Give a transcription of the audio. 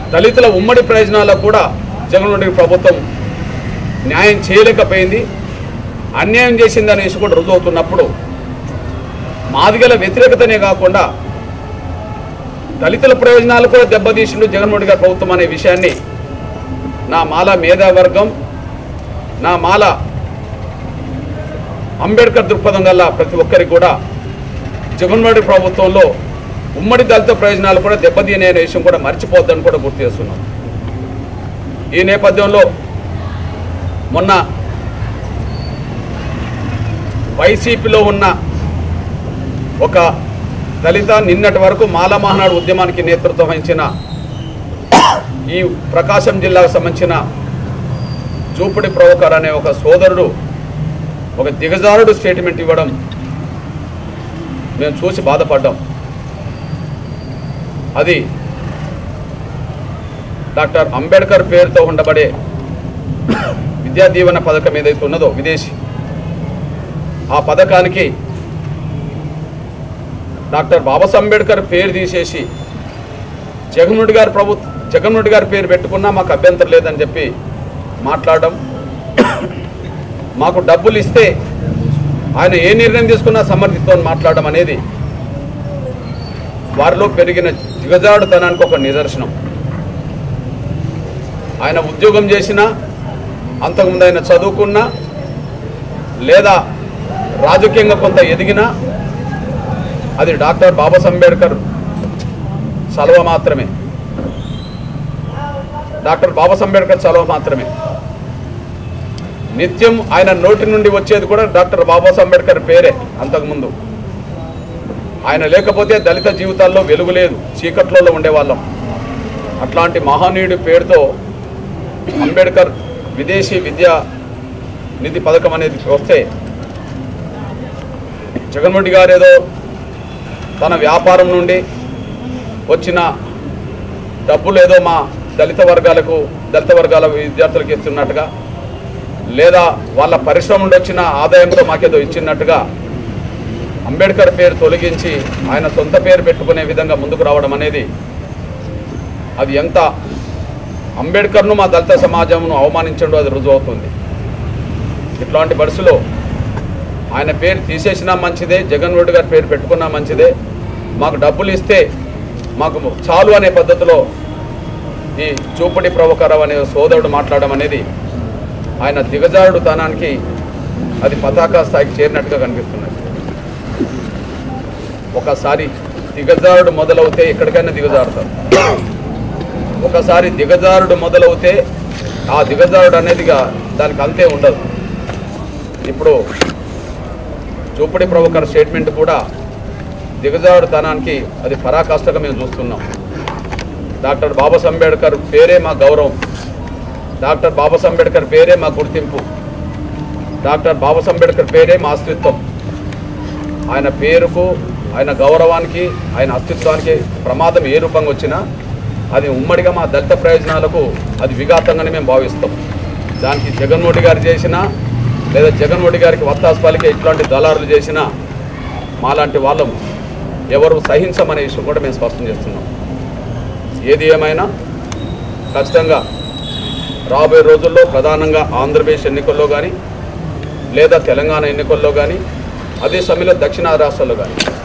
దళితుల ఉమ్మడి ప్రయోజనాలకు కూడా జగన్మోహన్ రెడ్డి ప్రభుత్వం న్యాయం చేయలేకపోయింది అన్యాయం చేసిందనేసి కూడా రుజువు అవుతున్నప్పుడు మాదిగల వ్యతిరేకతనే కాకుండా దళితుల ప్రయోజనాలు కూడా దెబ్బతీసిండు జగన్మోహన్ రెడ్డి గారి ప్రభుత్వం అనే విషయాన్ని నా మాల మేధావర్గం నా మాల అంబేద్కర్ దృక్పథం గల ప్రతి ఒక్కరికి కూడా జగన్మోహన్ రెడ్డి ప్రభుత్వంలో ఉమ్మడి దళిత ప్రయోజనాలు కూడా దెబ్బతీనే అనే విషయం కూడా మర్చిపోద్దని కూడా గుర్తు చేస్తున్నాం ఈ నేపథ్యంలో మొన్న వైసీపీలో ఉన్న ఒక దళిత నిన్నటి వరకు మాల మహానాడు ఉద్యమానికి నేతృత్వం వహించిన ఈ ప్రకాశం జిల్లాకు సంబంధించిన జూపుడి ప్రవకర్ అనే ఒక సోదరుడు ఒక దిగజారుడు స్టేట్మెంట్ ఇవ్వడం మేము చూసి బాధపడ్డాం అది డాక్టర్ అంబేద్కర్ పేరుతో ఉండబడే విద్యా దీవెన పథకం ఏదైతే ఉన్నదో విదేశీ ఆ పథకానికి డాక్టర్ బాబాసాహెబ్ అంబేద్కర్ పేరు తీసేసి జగన్మోహన్ రెడ్డి గారి ప్రభుత్వ జగన్మోహన్ రెడ్డి గారి పేరు పెట్టుకున్నా మాకు అభ్యంతరం లేదని చెప్పి మాట్లాడడం మాకు డబ్బులు ఇస్తే ఆయన ఏ నిర్ణయం తీసుకున్నా సమర్థితో మాట్లాడడం అనేది వారిలో పెరిగిన దిగజాడుతనానికి ఒక నిదర్శనం ఆయన ఉద్యోగం చేసినా అంతకుముందు ఆయన చదువుకున్నా లేదా రాజకీయంగా కొంత ఎదిగినా అది డాక్టర్ బాబాసాహెబ్ అంబేద్కర్ చలవ మాత్రమే డాక్టర్ బాబాసాహెబ్ అంబేద్కర్ చలవ మాత్రమే నిత్యం ఆయన నోటి నుండి వచ్చేది కూడా డాక్టర్ బాబాసాహెబ్ అంబేద్కర్ పేరే అంతకుముందు ఆయన లేకపోతే దళిత జీవితాల్లో వెలుగు లేదు చీకట్లలో ఉండేవాళ్ళం అట్లాంటి మహనీయుడి పేరుతో అంబేద్కర్ విదేశీ విద్యా నిధి పథకం అనేది వస్తే జగన్మోహన్ రెడ్డి గారు ఏదో తన వ్యాపారం నుండి వచ్చిన డబ్బులు ఏదో మా దళిత వర్గాలకు దళిత వర్గాల విద్యార్థులకు ఇస్తున్నట్టుగా లేదా వాళ్ళ పరిశ్రమ నుండి వచ్చిన ఆదాయంతో మాకేదో ఇచ్చినట్టుగా అంబేద్కర్ పేరు తొలగించి ఆయన సొంత పేరు పెట్టుకునే విధంగా ముందుకు రావడం అనేది అది ఎంత అంబేద్కర్ను మా దళిత సమాజంను అవమానించడం అది రుజువు అవుతుంది ఇట్లాంటి పరిస్థితిలో ఆయన పేరు తీసేసినా మంచిదే జగన్ రెడ్డి గారి పేరు పెట్టుకున్నా మంచిదే మాకు డబ్బులు ఇస్తే మాకు చాలు అనే పద్ధతిలో ఈ చూపటి ప్రభకరావు అనే సోదరుడు మాట్లాడడం అనేది ఆయన దిగజారుడు తనానికి అది పతాక స్థాయికి చేరినట్టుగా కనిపిస్తున్నది ఒకసారి దిగజారుడు మొదలవుతే ఎక్కడికైనా దిగజారుతారు ఒకసారి దిగజారుడు మొదలవుతే ఆ దిగజారుడు అనేదిగా దానికి అంతే ఉండదు ఇప్పుడు చూపుడి ప్రవకర్ స్టేట్మెంట్ కూడా దిగజారుడుతనానికి అది పరాకాష్ఠగా మేము చూస్తున్నాం డాక్టర్ బాబాసాహెబ్ అంబేద్కర్ పేరే మా గౌరవం డాక్టర్ బాబాసాహెబ్ అంబేద్కర్ పేరే మా గుర్తింపు డాక్టర్ బాబాసాహెబ్ అంబేద్కర్ పేరే మా అస్తిత్వం ఆయన పేరుకు ఆయన గౌరవానికి ఆయన అస్తిత్వానికి ప్రమాదం ఏ రూపంగా వచ్చినా అది ఉమ్మడిగా మా దళిత ప్రయోజనాలకు అది విఘాతంగానే మేము భావిస్తాం దానికి జగన్మోహన్ రెడ్డి గారు చేసినా లేదా జగన్మోహన్ రెడ్డి గారికి వత్తాసు పలికే ఇట్లాంటి దళారులు చేసినా మాలాంటి వాళ్ళం ఎవరు సహించమనే విషయం కూడా మేము స్పష్టం చేస్తున్నాం ఏది ఏమైనా ఖచ్చితంగా రాబోయే రోజుల్లో ప్రధానంగా ఆంధ్రప్రదేశ్ ఎన్నికల్లో కానీ లేదా తెలంగాణ ఎన్నికల్లో కానీ అదే సమయంలో దక్షిణ రాష్ట్రాల్లో కానీ